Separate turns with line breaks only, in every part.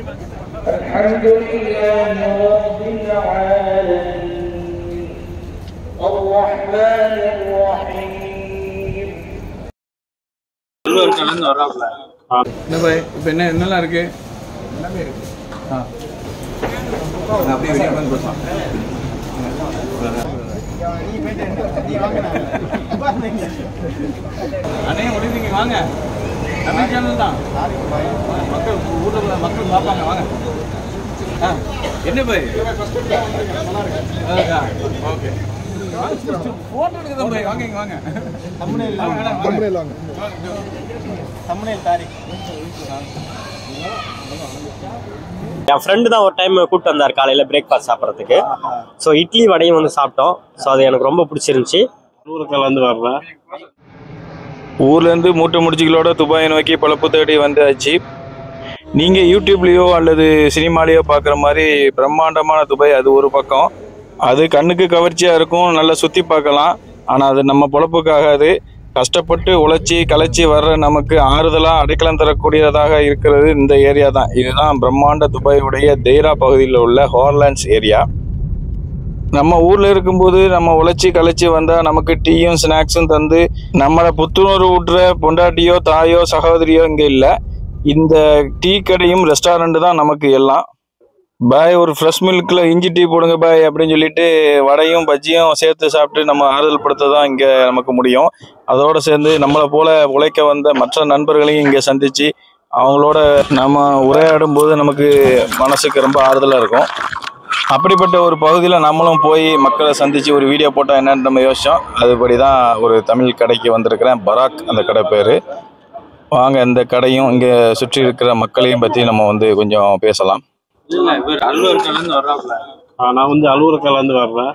الحمد لله رب العالمين الرحمن الرحيم
கலந்து வர்றாப்ல
என்ன பாய் இப்போ என்ன என்னெல்லாம் இருக்கு எல்லாமே இருக்கு ஆ அப்படியே வெளியே உட்காந்து பேசலாம் அண்ணே முடிவு நீங்கள் வாங்க தமிழ் சேனல் தான் மக்கள் ஊரில் உள்ள மக்கள் பார்ப்பாங்க வாங்க ஆ என்ன பாய் ஓகே ஃபோட்டோ எடுக்குதான் பாய் வாங்க இங்க வாங்க வாங்க, வாங்க.
என் ஃப்ரெண்டு தான் ஒரு டைம் கூப்பிட்டு வந்தார் காலையில் பிரேக்ஃபாஸ்ட் சாப்பிட்றதுக்கு ஸோ இட்லி வடையும் வந்து சாப்பிட்டோம் ஸோ அது எனக்கு ரொம்ப பிடிச்சிருந்துச்சி
கலந்து வர்றேன்
ஊர்லேருந்து மூட்டை முடிச்சுகளோட துபாயை நோக்கி பழப்பு தேடி வந்தாச்சு நீங்கள் யூடியூப்லேயோ அல்லது சினிமாலேயோ பார்க்குற மாதிரி பிரம்மாண்டமான துபாய் அது ஒரு பக்கம் அது கண்ணுக்கு கவர்ச்சியாக இருக்கும் நல்லா சுற்றி பார்க்கலாம் ஆனால் அது நம்ம பொழப்புக்காகாது கஷ்டப்பட்டு உழைச்சி களைச்சி வர்ற நமக்கு ஆறுதலாக அடைக்கலம் தரக்கூடியதாக இருக்கிறது இந்த ஏரியா தான் இதுதான் பிரம்மாண்ட துபாயுடைய தெய்ரா பகுதியில் உள்ள ஹார்லாண்ட்ஸ் ஏரியா நம்ம ஊர்ல இருக்கும்போது நம்ம உழைச்சி களைச்சி வந்தா நமக்கு டீயும் ஸ்நாக்ஸும் தந்து நம்மளை புத்துணர்வு ஊட்டுற பொண்டாட்டியோ தாயோ சகோதரியோ இங்க இல்ல இந்த டீ கடையும் ரெஸ்டாரண்ட் தான் நமக்கு எல்லாம் பாய் ஒரு ஃப்ரெஷ் மில்க்ல இஞ்சி டீ போடுங்க பாய் அப்படின்னு சொல்லிட்டு வடையும் பஜ்ஜியும் சேர்த்து சாப்பிட்டு நம்ம ஆறுதல் படுத்த தான் இங்க நமக்கு முடியும் அதோட சேர்ந்து நம்மளை போல உழைக்க வந்த மற்ற நண்பர்களையும் இங்க சந்திச்சு அவங்களோட நம்ம உரையாடும் போது நமக்கு மனசுக்கு ரொம்ப ஆறுதலா இருக்கும் அப்படிப்பட்ட ஒரு பகுதியில் நம்மளும் போய் மக்களை சந்தித்து ஒரு வீடியோ போட்டால் என்னன்னு நம்ம யோசிச்சோம் அதுபடி தான் ஒரு தமிழ் கடைக்கு வந்திருக்கிறேன் பராக் அந்த கடை பேர் வாங்க இந்த கடையும் இங்கே சுற்றி இருக்கிற மக்களையும் பற்றி நம்ம வந்து கொஞ்சம் பேசலாம்
இல்ல இவர் அலுவலர் கலந்து வர்றாப்ல
நான் வந்து அலுவலர் கலந்து வர்றேன்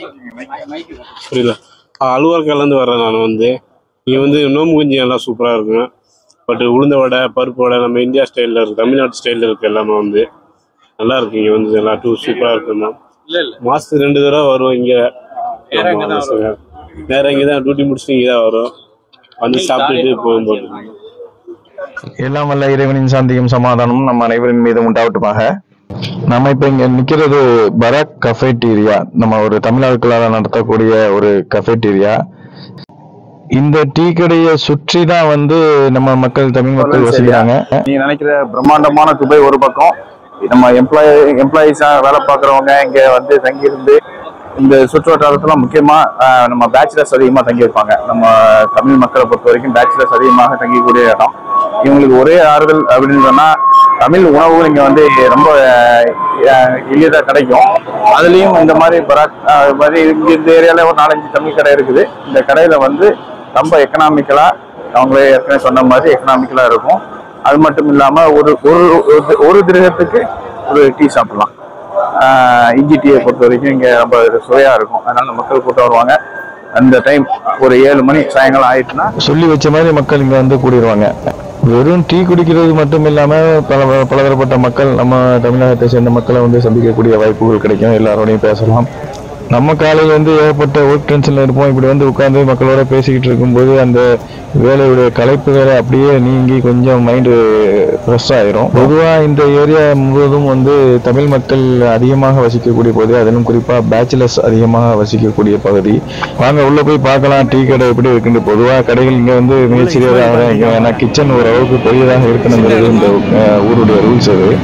புரியல அலுவலர் கலந்து வர்றேன் நான் வந்து இங்கே வந்து நோம்பு குஞ்சு நல்லா சூப்பராக இருக்கும் பட் உளுந்த வடை பருப்பு வடை நம்ம இந்தியா ஸ்டைலில் இருக்கு தமிழ்நாட்டு ஸ்டைலில் இருக்கு எல்லாமே வந்து நல்லா இருக்கு இங்கே வந்து எல்லா டூ சூப்பராக இருக்குமா
இல்ல இல்ல
மாசத்துக்கு ரெண்டு தடவை வரும் இங்க
நேரா இங்க தான்
ஆமா, நேரா இங்க தான் டியூட்டி முடிச்சுட்டு இங்க தான் வரும் வந்து சாப்பிட்டுட்டு போகும்போது
எல்லாம் வல்ல இறைவனின் சாந்தியும் சமாதானமும் நம்ம அனைவரின் மீதும் உண்டாவட்டுமாக நம்ம இப்ப இங்க நிக்கிறது பராக் கஃபேட்டீரியா நம்ம ஒரு தமிழர்களால் நடத்தக்கூடிய ஒரு கஃபேட்டீரியா இந்த டீ கடையை சுற்றி தான் வந்து நம்ம மக்கள் தமிழ் மக்கள் வசிக்கிறாங்க நீங்க நினைக்கிற பிரம்மாண்டமான துபாய் ஒரு பக்கம் நம்ம எம்ப்ளாயி எம்ப்ளாயிஸா வேலை பார்க்குறவங்க இங்க வந்து தங்கியிருந்து இந்த சுற்று வட்டாரத்துல முக்கியமா ஆஹ், நம்ம பேச்சுலர்ஸ் அதிகமா தங்கி இருப்பாங்க நம்ம தமிழ் மக்களை பொறுத்த வரைக்கும் பேச்சுலர்ஸ் அதிகமாக தங்கிக்கூடிய இடம் இவங்களுக்கு ஒரே ஆறுதல் அப்படின்னு சொன்னா தமிழ் உணவு இங்க வந்து ரொம்ப ஆஹ், எளிதா கிடைக்கும் அதுலயும் இந்த மாதிரி பராக் ஆஹ், இது மாதிரி இங்க இந்த ஏரியால ஒரு நாலஞ்சு தமிழ் கடை இருக்குது இந்த கடையில வந்து ரொம்ப எக்கனாமிக்கலா அவங்களே ஏற்கனவே சொன்ன மாதிரி எக்கனாமிக்கலா இருக்கும் அது மட்டும் இல்லாம ஒரு ஒரு ஒரு- ஒரு திருகத்துக்கு ஒரு டீ சாப்பிடலாம் ஆஹ் இஞ்சி டீயை பொறுத்த வரைக்கும் இங்க ரொம்ப சுவையா இருக்கும் அதனால மக்கள் கூட்டம் வருவாங்க அந்த டைம் ஒரு ஏழு மணி சாயங்காலம் ஆயிட்டுனா சொல்லி வச்ச மாதிரி மக்கள் இங்க வந்து கூடிடுவாங்க வெறும் டீ குடிக்கிறது மட்டும் இல்லாம பல பலதரப்பட்ட மக்கள் நம்ம தமிழகத்தை சேர்ந்த மக்களை வந்து சந்திக்கக்கூடிய வாய்ப்புகள் கிடைக்கும் எல்லாரோடையும் பேசலாம் நம்ம காலையில வந்து ஏகப்பட்ட ஒர்க் டென்ஷன்ல இருப்போம் இப்படி வந்து உட்கார்ந்து மக்களோட பேசிக்கிட்டு இருக்கும்போது அந்த வேலையுடைய களைப்புகளை அப்படியே நீங்கி கொஞ்சம் மைண்டு ஃப்ரெஷ் ஆயிரும் பொதுவா இந்த ஏரியா முழுவதும் வந்து தமிழ் மக்கள் அதிகமாக வசிக்கக்கூடிய பகுதி அதிலும் குறிப்பா பேச்சுலர்ஸ் அதிகமாக வசிக்கக்கூடிய பகுதி வாங்க உள்ள போய் பார்க்கலாம் டீ கடை எப்படி இருக்குன்னு பொதுவா கடைகள் இங்க வந்து மிகச்சிறியதாக தான் இருக்கும் ஏன்னா கிச்சன் ஓரளவுக்கு பெரியதாக இருக்கணுங்கிறது இந்த அஹ், ஊருடைய ரூல்ஸ் அது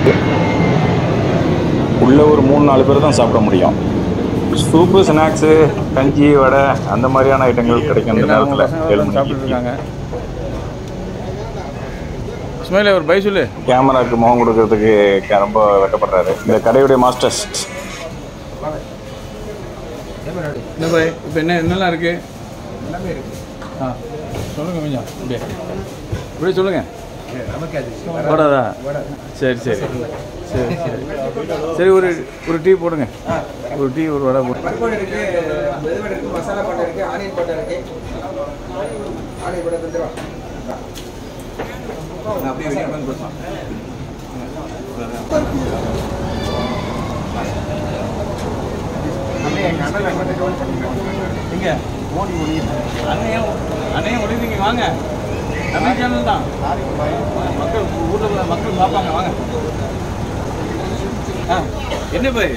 உள்ள ஒரு மூணு நாலு பேர் தான் சாப்பிட முடியும் சூப்பு ஸ்நாக்ஸு கஞ்சி வடை அந்த மாதிரியான ஐட்டங்கள் கிடைக்கும் இந்த நேரத்தில் ஏழு மணிக்கு
சாப்பிட்டு இருக்காங்க ஸ்மைல் ஒரு பை சொல்லு
கேமராக்கு முகம் கொடுக்கறதுக்கு கே- ரொம்ப வெட்டப்படுறாரு இந்த கடையுடைய மாஸ்டர்ஸ்
என்ன பாய் இப்போ என்ன என்னெல்லாம் இருக்கு எல்லாமே இருக்கு ஆ சொல்லுங்க கொஞ்சம் அப்படியே இப்படியே சொல்லுங்க வடாதா சரி சரி சரி சரி சரி ஒரு ஒரு டீ போடுங்க ஒரு டீ ஒரு வடை போடுங்க
பருப்பு இருக்கு மெதுவடை இருக்கு மசாலா பட்டை இருக்கு ஆனியன் பட்டை இருக்கு ஆனியன் பட்டை தந்துடுவா
அப்படியே வெளியே உட்காந்து பேசலாம் எங்க அண்ணையும் அண்ணையும் ஒளிவீங்க வாங்க தமிழ் சேனல் தான் மக்கள் ஊரில் மக்கள் பார்ப்பாங்க வாங்க ஆ என்ன போய்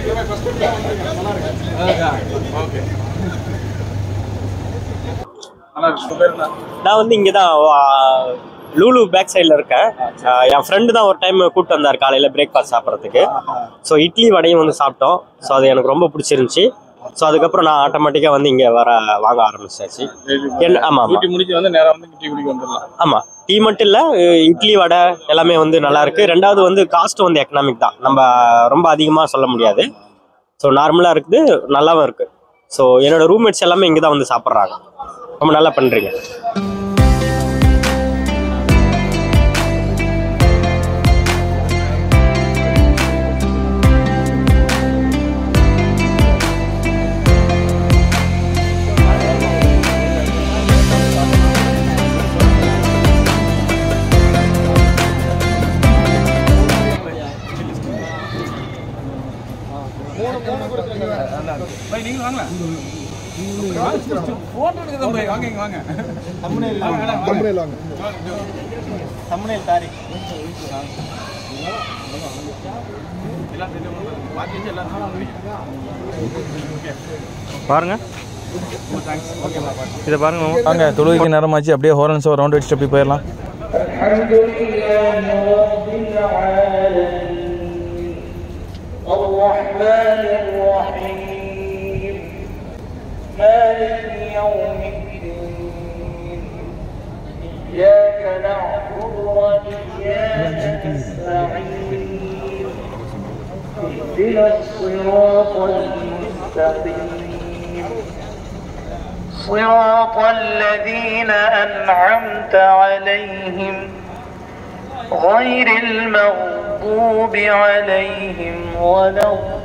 ஓகே நல்லா இருக்கு பேர் என்ன
நான் வந்து இங்கே தான் லூலு பேக் சைடில் இருக்கேன் ஆஹ் என் ஃப்ரெண்டு தான் ஒரு டைம் கூப்பிட்டு வந்தார் காலையில் பிரேக்ஃபாஸ்ட் சாப்பிட்றதுக்கு ஸோ இட்லி வடையும் வந்து சாப்பிட்டோம் ஸோ அது எனக்கு ரொம்ப பிடிச்சிருந்துச்சி ஸோ அதுக்கப்புறம் நான் ஆட்டோமேட்டிக்காக வந்து இங்கே வர வாங்க ஆரம்பிச்சாச்சு என்ன ஆமாம் ஆமாம்
டியூட்டி முடிச்சு வந்து நேரா வந்து டீ குடிக்க வந்துடலாம்
ஆமாம் டீ மட்டும் இல்லை இட்லி வடை எல்லாமே வந்து நல்லா இருக்கு ரெண்டாவது வந்து காஸ்ட் வந்து எக்கனாமிக் தான் நம்ம ரொம்ப அதிகமாக சொல்ல முடியாது ஸோ நார்மலாக இருக்குது நல்லாவும் இருக்கு ஸோ என்னோட ரூம்மேட்ஸ் எல்லாமே இங்கே தான் வந்து சாப்பிட்றாங்க ரொம்ப நல்லா பண்ணுறீங்க
போய் நீங்களும் வாங்கலாம் போட்டோ எடுக்க தான் போய் வாங்க இங்க வாங்க தம்முனேல் தாரி
பாருங்க இதை பாருங்க மாமா.
வாங்க தொழுகைக்கு நேரமாச்சு அப்படியே ஹோரன்ஸ் ரவுண்ட் அடிச்சுட்டு அப்படி போயிடலாம்
الحمد لله رب العالمين الرحمن الرحيم مالك يوم الدين إياك نعبد وإياك نستعين اهدنا الصراط المستقيم صراط الذين أنعمت عليهم غير المغضوب عليهم ولا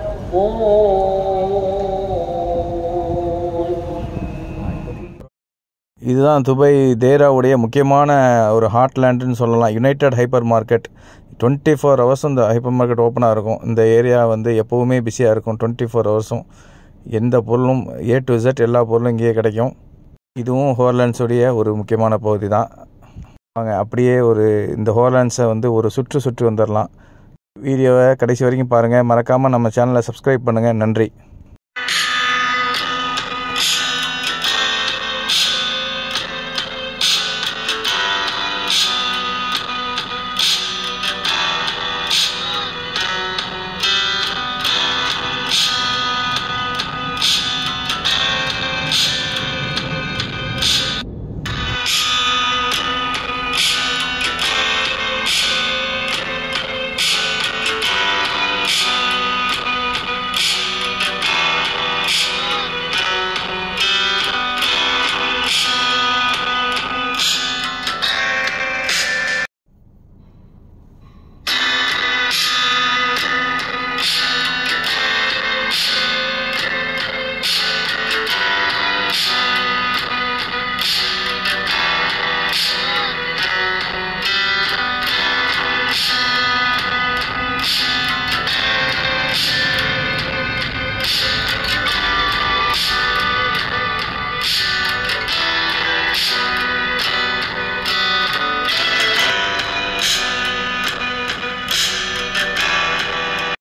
الضالين
இதுதான் துபாய் தேராவுடைய முக்கியமான ஒரு ஹாட்லேண்டுன்னு சொல்லலாம் United hyper market twenty four ஹவர்ஸும் இந்த ஹைப்பர் மார்க்கெட் ஓப்பனாக இருக்கும் இந்த ஏரியா வந்து எப்போவுமே பிஸியாக இருக்கும் டுவெண்ட்டி ஃபோர் ஹவர்ஸும் எந்த பொருளும் ஏ டு Z எல்லா பொருளும் இங்கேயே கிடைக்கும் இதுவும் ஹோர்லேண்ட்ஸுடைய ஒரு முக்கியமான பகுதி தான் வாங்க அப்படியே ஒரு இந்த ஹோர்லேண்ட்ஸை வந்து ஒரு சுற்று சுற்றி வந்துடலாம் வீடியோவை கடைசி வரைக்கும் பாருங்கள் மறக்காமல் நம்ம சேனலை சப்ஸ்கிரைப் பண்ணுங்கள் நன்றி